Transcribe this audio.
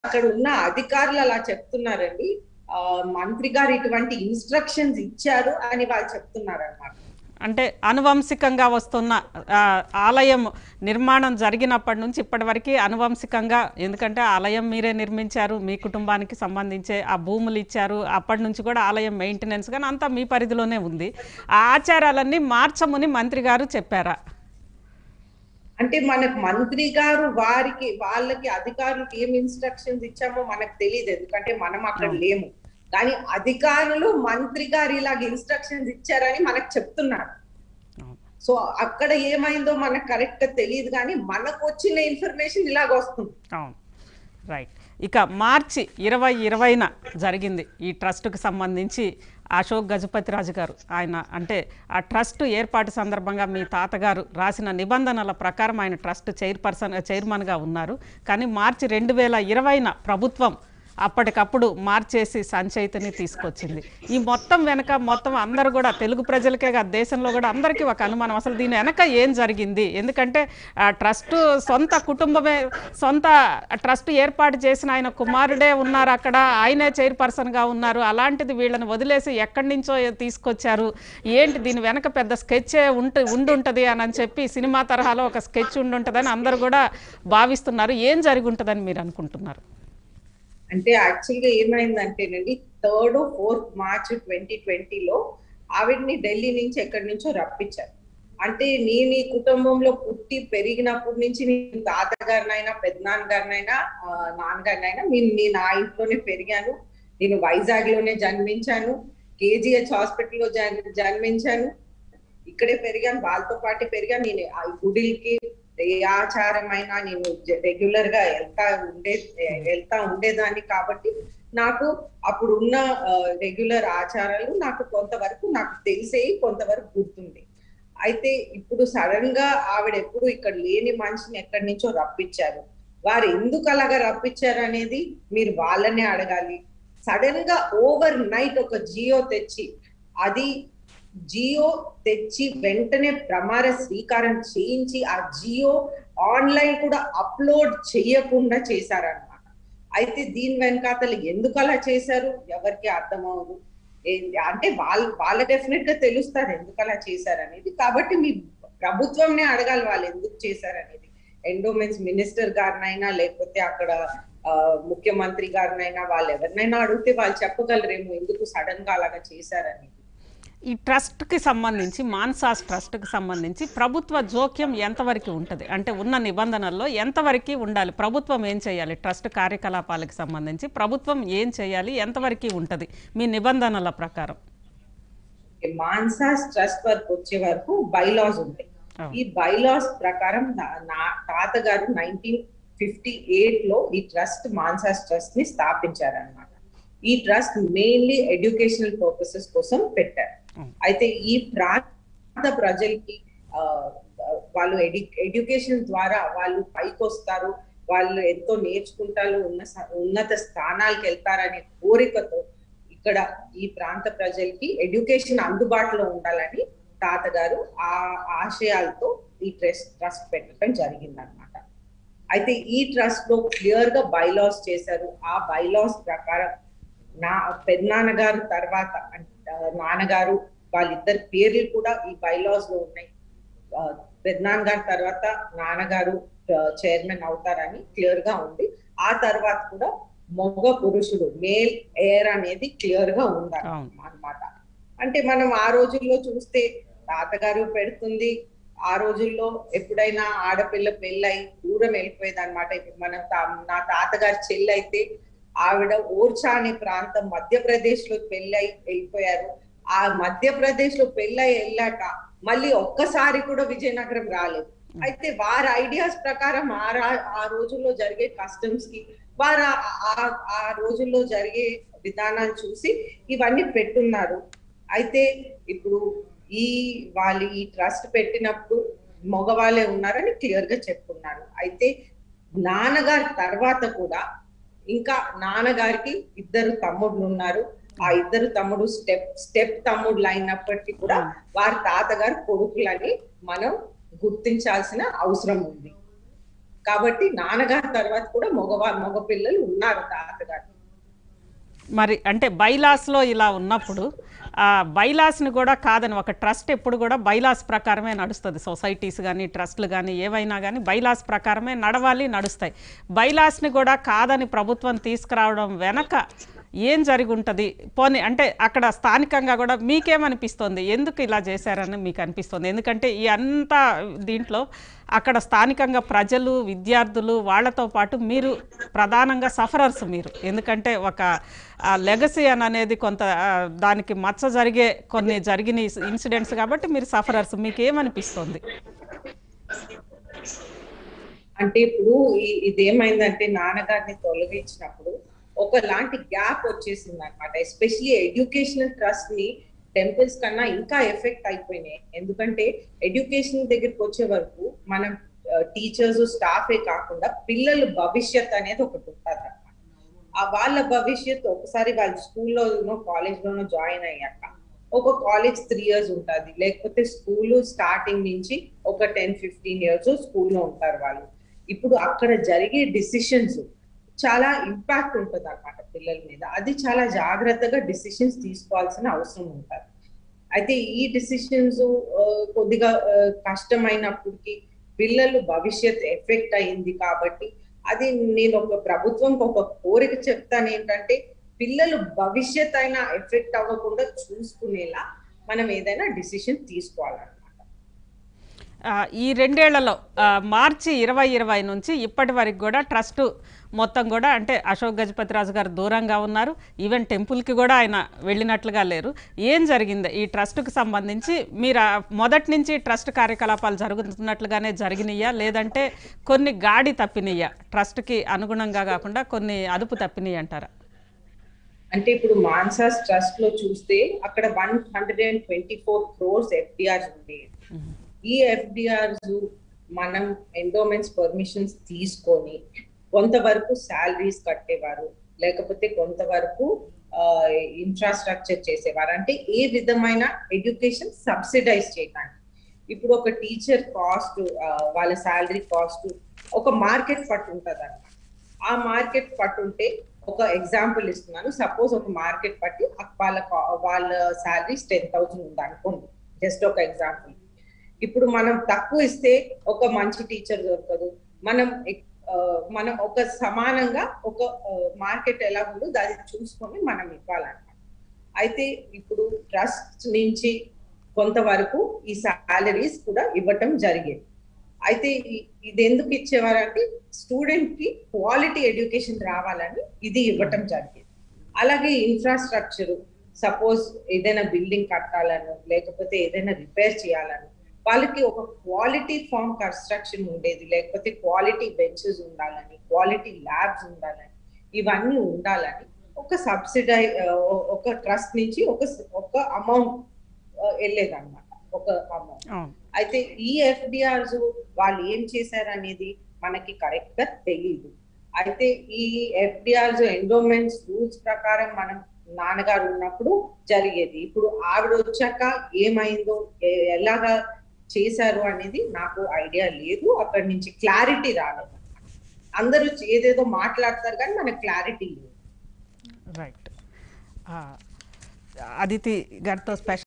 అక్కడ ఉన్న అధికారులు అలా చెప్తున్నారండి ఆ, మంత్రి గారు ఇటువంటి ఇన్స్ట్రక్షన్స్ ఇచ్చారు అని వాళ్ళు చెప్తున్నారు అనమాట అంటే అనువంశికంగా వస్తున్న ఆ, ఆలయం నిర్మాణం జరిగినప్పటి నుంచి ఇప్పటి వరకు అనువంశికంగా ఎందుకంటే ఆలయం మీరే నిర్మించారు మీ కుటుంబానికి సంబంధించే ఆ భూములు ఇచ్చారు అప్పటి నుంచి కూడా ఆలయం మెయింటెనెన్స్ కానీ అంతా మీ పరిధిలోనే ఉంది ఆ ఆచారాలన్నీ మార్చమని మంత్రి గారు చెప్పారా అంటే మనకు మంత్రి గారు వారికి వాళ్ళకి అధికారులకు ఏం ఇన్స్ట్రక్షన్స్ ఇచ్చామో మనకు తెలియదు ఎందుకంటే మనం అక్కడ లేము కానీ అధికారులు మంత్రి గారు ఇలాగ ఇన్స్ట్రక్షన్స్ ఇచ్చారని మనకు చెప్తున్నారు అవును. సో అక్కడ ఏమైందో మనకు కరెక్ట్ గా తెలియదు కానీ మనకు వచ్చిన ఇన్ఫర్మేషన్ ఇలాగ వస్తుంది అవును రైట్ ఇక మార్చి ఇరవై ఇరవైన జరిగింది ఈ ట్రస్ట్కి సంబంధించి అశోక్ గజపతిరాజు గారు ఆయన అంటే ఆ ట్రస్ట్ ఏర్పాటు సందర్భంగా మీ తాతగారు రాసిన నిబంధనల ప్రకారం ఆయన ట్రస్ట్ చైర్పర్సన్ చైర్మన్గా ఉన్నారు కానీ మార్చి రెండు వేల ఇరవైన ప్రభుత్వం అప్పటికప్పుడు మార్చేసి సంచయితని తీసుకొచ్చింది ఈ మొత్తం వెనక మొత్తం అందరూ కూడా తెలుగు ప్రజలకే కాదు దేశంలో కూడా అందరికీ ఒక అనుమానం అసలు దీని వెనక ఏం జరిగింది ఎందుకంటే ఆ ట్రస్ట్ సొంత కుటుంబమే సొంత ట్రస్ట్ ఏర్పాటు చేసిన ఆయన కుమారుడే ఉన్నారు అక్కడ ఆయనే చైర్పర్సన్గా ఉన్నారు అలాంటిది వీళ్ళని వదిలేసి ఎక్కడి నుంచో తీసుకొచ్చారు ఏంటి దీని వెనక పెద్ద స్కెచ్ ఉంటు ఉండుంటుంది అని అని చెప్పి సినిమా తరహాలో ఒక స్కెచ్ ఉండుంటుందని అందరూ కూడా భావిస్తున్నారు ఏం జరిగి ఉంటుందని మీరు అనుకుంటున్నారు అంటే యాక్చువల్ గా ఏమైందంటేనండి థర్డ్ ఫోర్త్ మార్చ్ ట్వంటీ ట్వంటీలో ఆవిడ్ని ఢిల్లీ నుంచి ఎక్కడి నుంచో రప్పించారు అంటే నేను ఈ కుటుంబంలో పుట్టి పెరిగినప్పటి నుంచి నేను తాతగారినైనా పెద్దనాన్నగారినైనా ఆ, నాన్నగారినైనా నేను నేను ఆ ఇంట్లోనే పెరిగాను నేను వైజాగ్ లోనే జన్మించాను కేజీహెచ్ హాస్పిటల్లో జన్ జన్మించాను ఇక్కడే పెరిగాను వాళ్ళతో పాటు పెరిగాను నేను ఆ గుడికి ఏ ఆచారమైనా నేను రెగ్యులర్ గా వెళ్తా ఉండే వెళ్తా ఉండేదాన్ని కాబట్టి నాకు అప్పుడు ఉన్న రెగ్యులర్ ఆచారాలు నాకు కొంతవరకు నాకు తెలిసేవి కొంతవరకు గుర్తుంది అయితే ఇప్పుడు సడన్ గా ఆవిడ ఎప్పుడు ఇక్కడ లేని మనిషిని ఎక్కడి నుంచో రప్పించారు వారు ఎందుకు అలాగా రప్పించారు అనేది మీరు వాళ్ళనే అడగాలి సడన్ గా ఓవర్ నైట్ ఒక జియో తెచ్చి అది జియో తెచ్చి వెంటనే ప్రమార స్వీకారం చేయించి ఆ జియో ఆన్లైన్ కూడా అప్లోడ్ చేయకుండా చేశారన్నమాట అయితే దీని వెనకాతలు ఎందుకు అలా చేశారు ఎవరికి అర్థమవదు ఏంది అంటే వాళ్ళ వాళ్ళ డెఫినెట్ గా తెలుస్తారు ఎందుకు అలా చేశారు అనేది కాబట్టి మీ ప్రభుత్వంనే అడగాలి వాళ్ళు ఎందుకు చేశారు అనేది ఎండోమెన్స్ మినిస్టర్ గారినైనా లేకపోతే అక్కడ ఆ, ముఖ్యమంత్రి గారినైనా వాళ్ళు ఎవరినైనా అడిగితే వాళ్ళు చెప్పగలరేమో ఎందుకు సడన్ గా అలాగా చేశారనేది ఈ ట్రస్ట్కి సంబంధించి మాన్సాస్ ట్రస్ట్కి సంబంధించి ప్రభుత్వ జోక్యం ఎంతవరకు ఉంటుంది అంటే ఉన్న నిబంధనల్లో ఎంతవరకు ఉండాలి ప్రభుత్వం ఏం చేయాలి ట్రస్ట్ కార్యకలాపాలకు సంబంధించి ప్రభుత్వం ఏం చేయాలి ఎంతవరకు ఉంటుంది మీ నిబంధనల ప్రకారం మాన్సాస్ ట్రస్ట్ వరకు వచ్చే వరకు బైలాస్ ఉంటాయి అవును. ఈ బైలాస్ ప్రకారం నా- నా తాతగారు నైన్టీన్ ఫిఫ్టీ ఎయిట్ లో ఈ ట్రస్ట్ మాన్సాస్ ట్రస్ట్ ని స్థాపించారన్నమాట ఈ ట్రస్ట్ మెయిన్లీ ఎడ్యుకేషనల్ పర్పసెస్ కోసం పెట్టారు అవును. అయితే ఈ ప్రాంత ప్రజలకి ఆ, వాళ్ళు ఎడ్యు ఎడ్యుకేషన్ ద్వారా వాళ్ళు పైకి వస్తారు వాళ్ళు ఎంతో నేర్చుకుంటారు ఉన్న స- ఉన్నత స్థానాలకు వెళ్తారనే కోరికతో ఇక్కడ ఈ ప్రాంత ప్రజలకి ఎడ్యుకేషన్ అందుబాటులో ఉండాలని తాతగారు ఆ ఆశయాలతో ఈ ట్రస్ట్ ట్రస్ట్ పెట్టడం జరిగిందనమాట అయితే ఈ ట్రస్ట్ లో క్లియర్ గా బైలాస్ చేశారు ఆ బైలాస్ ప్రకారం నా పెద్దనాన్నగారు తర్వాత అంటే, ఆ, నాన్నగారు వాళ్ళిద్దరి పేర్లు కూడా ఈ బైలాస్ లో ఉన్నాయి ఆ, పెద్దనాన్నగారు తర్వాత నాన్నగారు చైర్మన్ అవుతారని క్లియర్ గా ఉంది ఆ తర్వాత కూడా మగ పురుషుడు మేల్ ఎయిర్ అనేది క్లియర్ గా ఉండాలి అవును. అన్నమాట అంటే మనం ఆ రోజుల్లో చూస్తే తాతగారు పెడుతుంది ఆ రోజుల్లో ఎప్పుడైనా ఆడపిల్ల పెళ్ళై దూరం వెళ్ళిపోయేది అనమాట ఇప్పుడు మనం తా- నా తాతగారి చెల్లి అయితే ఆవిడ ఓర్చా అనే ప్రాంతం మధ్యప్రదేశ్ లో పెళ్ళై వెళ్ళిపోయారు ఆ మధ్యప్రదేశ్ లో పెళ్ళై వెళ్ళాక మళ్ళీ ఒక్కసారి కూడా విజయనగరం రాలేదు అయితే వారి ఐడియాస్ ప్రకారం ఆ రా- ఆ రోజుల్లో జరిగే కస్టమ్స్ కి వారు ఆ- ఆ- ఆ రోజుల్లో జరిగే విధానాలు చూసి ఇవన్నీ పెట్టున్నారు అయితే ఇప్పుడు ఈ వాళ్ళు ఈ ట్రస్ట్ పెట్టినప్పుడు మగవాళ్ళే ఉన్నారని క్లియర్ గా చెప్పుకున్నారు అయితే నాన్నగారి తర్వాత కూడా ఇంకా నాన్నగారికి ఇద్దరు తమ్ముళ్ళు ఉన్నారు ఆ ఇద్దరు తమ్ముడు స్టెప్ స్టెప్ తమ్ముళ్ళు అయినప్పటికీ కూడా వారి తాతగారు కొడుకులని మనం గుర్తించాల్సిన అవసరం ఉంది కాబట్టి నాన్నగారి తర్వాత కూడా మగవా మగ పిల్లలు ఉన్నారు తాతగారు మరి అంటే బైలాస్లో ఇలా ఉన్నప్పుడు ఆ బైలాస్ని కూడా కాదని ఒక ట్రస్ట్ ఎప్పుడు కూడా బైలాస్ ప్రకారమే నడుస్తుంది సొసైటీస్ కానీ ట్రస్ట్లు కానీ ఏవైనా కానీ బైలాస్ ప్రకారమే నడవాలి నడుస్తాయి బైలాస్ని కూడా కాదని ప్రభుత్వం తీసుకురావడం వెనక ఏం జరిగి ఉంటుంది పోనీ అంటే అక్కడ స్థానికంగా కూడా మీకేమనిపిస్తుంది ఎందుకు ఇలా చేశారని మీకు అనిపిస్తుంది ఎందుకంటే ఈ అంతా దీంట్లో అక్కడ స్థానికంగా ప్రజలు విద్యార్థులు వాళ్ళతో పాటు మీరు ప్రధానంగా సఫరర్స్ మీరు ఎందుకంటే ఒక లెగసీ అని అనేది కొంత ఆ, దానికి మచ్చ జరిగే కొన్ని జరిగిన ఇన్సిడెంట్స్ కాబట్టి మీరు సఫరర్స్ మీకు ఏమనిపిస్తుంది అంటే ఇప్పుడు ఈ- ఇది ఏమైందంటే నాన్నగారిని తొలగించినప్పుడు ఒకలాంటి గ్యాప్ వచ్చేసింది అనమాట ఎస్పెషలీ ఎడ్యుకేషనల్ ట్రస్ట్ ని టెంపుల్స్ కన్నా ఇంకా ఎఫెక్ట్ అయిపోయినాయి ఎందుకంటే ఎడ్యుకేషన్ దగ్గరికి వచ్చే వరకు మనం టీచర్స్ స్టాఫే కాకుండా పిల్లల భవిష్యత్ అనేది ఒకటి ఉంటుంది అనమాట ఆ వాళ్ళ భవిష్యత్ ఒకసారి వాళ్ళ స్కూల్లోనో కాలేజ్లోనో జాయిన్ అయ్యాక ఒక కాలేజ్ త్రీ ఇయర్స్ ఉంటుంది లేకపోతే స్కూల్ స్టార్టింగ్ నుంచి ఒక టెన్ ఫిఫ్టీన్ ఇయర్స్ స్కూల్లో ఉంటారు వాళ్ళు ఇప్పుడు అక్కడ జరిగే డిసిషన్స్ చాలా ఇంపాక్ట్ ఉంటుంది అనమాట పిల్లల మీద అది చాలా జాగ్రత్తగా డిసిషన్స్ తీసుకోవాల్సిన అవసరం ఉంటుంది అయితే ఈ డిసిషన్స్ కొద్దిగా ఆ, కష్టమైనప్పటికీ పిల్లలు భవిష్యత్ ఎఫెక్ట్ అయింది కాబట్టి అది నేను ఒక ప్రభుత్వం ఒక కోరిక చెప్తాను ఏంటంటే పిల్లలు భవిష్యత్ అయినా ఎఫెక్ట్ అవ్వకుండా చూసుకునేలా మనం ఏదైనా డిసిషన్ తీసుకోవాలన్నమాట ఆ, ఈ రెండేళ్లలో ఆ, మార్చి ఇరవై ఇరవై నుంచి ఇప్పటి వరకు కూడా ట్రస్ట్ మొత్తం కూడా అంటే అశోక్ గజపతిరాజు గారు దూరంగా ఉన్నారు ఈవెన్ టెంపుల్కి కూడా ఆయన వెళ్ళినట్లుగా లేరు ఏం జరిగింది ఈ ట్రస్ట్కి సంబంధించి మీరు ఆ మొదటి నుంచి ట్రస్ట్ కార్యకలాపాలు జరుగుతున్నట్లుగానే జరిగినాయా లేదంటే కొన్ని గాడి తప్పినయ్యా ట్రస్ట్కి అనుగుణంగా కాకుండా కొన్ని అదుపు తప్పినాయి అంటారా అంటే ఇప్పుడు మాన్సాస్ ట్రస్ట్ లో చూస్తే అక్కడ one hundred and twenty four crores FDRs ఉంది ఈ ఎఫ్డిఆర్స్ మనం ఎండోమెంట్స్ పర్మిషన్స్ తీసుకొని కొంతవరకు శాలరీస్ కట్టేవారు లేకపోతే కొంతవరకు ఇన్ఫ్రాస్ట్రక్చర్ చేసేవారు అంటే ఏ విధమైన ఎడ్యుకేషన్ సబ్సిడైజ్ చేయడానికి ఇప్పుడు ఒక టీచర్ కాస్ట్ వాళ్ళ శాలరీ కాస్ట్ ఒక మార్కెట్ పట్టు ఉంటుంది అనమాట ఆ మార్కెట్ పట్టు ఉంటే ఒక ఎగ్జాంపుల్ ఇస్తున్నాను సపోజ్ ఒక మార్కెట్ పట్టి వాళ్ళ కా- వాళ్ళ శాలరీస్ టెన్ థౌసండ్ ఉంది అనుకోండి జస్ట్ ఒక ఎగ్జాంపుల్ ఇప్పుడు మనం తక్కువ ఇస్తే ఒక మంచి టీచర్ దొరకదు మనం ఎక్- ఆ, మనం ఒక సమానంగా ఒక మార్కెట్ ఎలా ఉందో దాన్ని చూసుకొని మనం ఇవ్వాలన్నమాట అయితే ఇప్పుడు ట్రస్ట్ నుంచి కొంతవరకు ఈ సాలరీస్ కూడా ఇవ్వటం జరిగేది అయితే ఈ- ఇది ఎందుకు ఇచ్చేవారంటే స్టూడెంట్ కి క్వాలిటీ ఎడ్యుకేషన్ రావాలని ఇది ఇవ్వటం జరిగేది అలాగే ఇన్ఫ్రాస్ట్రక్చర్ సపోజ్ ఏదైనా బిల్డింగ్ కట్టాలను లేకపోతే ఏదైనా రిపేర్ చేయాలను వాళ్ళకి ఒక క్వాలిటీ ఫామ్ కన్స్ట్రక్షన్ ఉండేది లేకపోతే క్వాలిటీ బెంచెస్ ఉండాలని క్వాలిటీ ల్యాబ్స్ ఉండాలని ఇవన్నీ ఉండాలని ఒక సబ్సిడై ఒక ట్రస్ట్ నుంచి ఒక ఒక అమౌంట్ వెళ్ళేదన్నమాట ఒక అమౌంట్ అవును అయితే ఈ ఎఫ్డిఆర్స్ వాళ్ళు ఏం చేశారు అనేది మనకి కరెక్ట్ గా తెలియదు అయితే ఈ ఎఫ్డిఆర్స్ ఎండోమెంట్స్ రూల్స్ ప్రకారం మనం నాన్నగారు ఉన్నప్పుడు జరిగేది ఇప్పుడు ఆవిడ వచ్చాక ఏమైందో ఏ- ఎలాగా చేశారు అనేది నాకు ఐడియా లేదు అక్కడి నుంచి క్లారిటీ రాలేదు అందరూ ఏదేదో మాట్లాడతారు కానీ మనకు క్లారిటీ లేదు రైట్ అదితి గారితో స్పెషల్